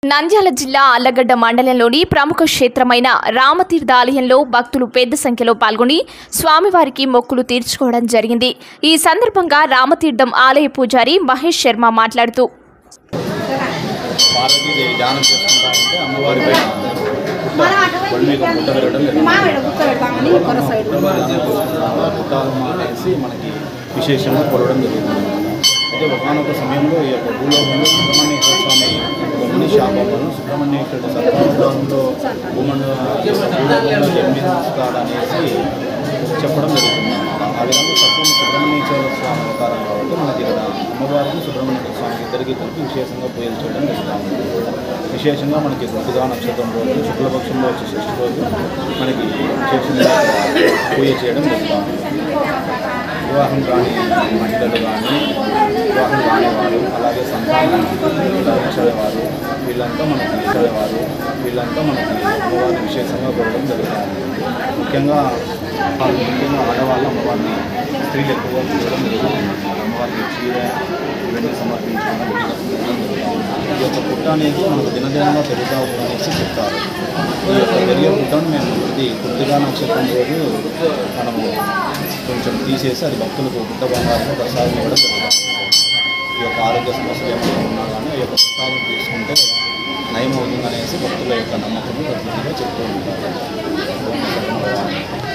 నంద్యాల జిల్లా అల్లగడ్డ మండలంలోని ప్రముఖ క్షేత్రమైన రామతీర్థ ఆలయంలో భక్తులు పెద్ద సంఖ్యలో పాల్గొని స్వామివారికి మొక్కులు తీర్చుకోవడం జరిగింది ఈ సందర్భంగా రామతీర్థం ఆలయ పూజారి మహేష్ శర్మ మాట్లాడుతూ పార్వతీదేవి ధ్యానం చేసుకుంటా ఉంటే అమ్మవారి పైన పుట్ట ఒళ్ళు మీద పుట్ట పెరగడం జరిగింది. పుట్టాలు మానేసి మనకి విశేషంగా కొలవడం జరుగుతుంది అయితే ఒకనొక సమయంలో ఈ యొక్క భూలోకంలో సుబ్రహ్మణ్యేశ్వర స్వామి బొమ్మని శాపములను సుబ్రహ్మణ్యేశ్వరుడు సర్వాంలో భూమండ భూలోకంలో జన్మిస్తాడనేసి చెప్పడం జరుగుతుంది ఆ విధంగా సత్వం సుబ్రహ్మణ్యేశ్వర స్వామి అవతారం కాబట్టి మనకి ఇక్కడ అమ్మవారికి సుబ్రహ్మణ్యేశ్వర స్వామి ఇద్దరికి కలిపి విశేషంగా పూజలు చేయడం జరుగుతుంది విశేషంగా మనకి గుర్తుగా నక్షత్రం రోజు శుక్లపక్షంలో వచ్చే షష్ఠి రోజు మనకి విశేషంగా పూజ చేయడం జరుగుతుంది వివాహం కాని మహిళలు కానీ వివాహం కాని వారు అలాగే సంతానం ఇచ్చేవారు వీళ్ళంతా మనకి ఇచ్చేవారు వీళ్ళంతా మనకి అమ్మవారిని విశేషంగా కొట్టడం జరుగుతుంది ముఖ్యంగా వాళ్ళు ముఖ్యంగా ఆడవాళ్ళు అమ్మవారిని స్త్రీలు ఎక్కువగా చూడడం జరుగుతుంది అమ్మవారికి చీర ఇవన్నీ సమర్పించడం జరుగుతుంది ఈ యొక్క పుట్ట అనేది మనకు దినదినంగా పెరుగుతూ ఉందనేసి చెప్తారు ఈ యొక్క పెరిగే పుట్టను మేము ఇది కొద్దిగా నక్షత్రం రోజు మనము కొంచెం తీసేసి అది భక్తులకు పుట్ట బంగారంగా ప్రసాదం ఇవ్వడం జరుగుతుంది ఈ యొక్క ఆరోగ్య సమస్యలు ఏమైనా ఉన్నా కానీ ఈ యొక్క ప్రసాదం తీసుకుంటే నయం అవుతుందనేసి భక్తుల యొక్క నమ్మకము ప్రతిగా చెప్తూ ఉంటారు ఓం నమః శివాయ.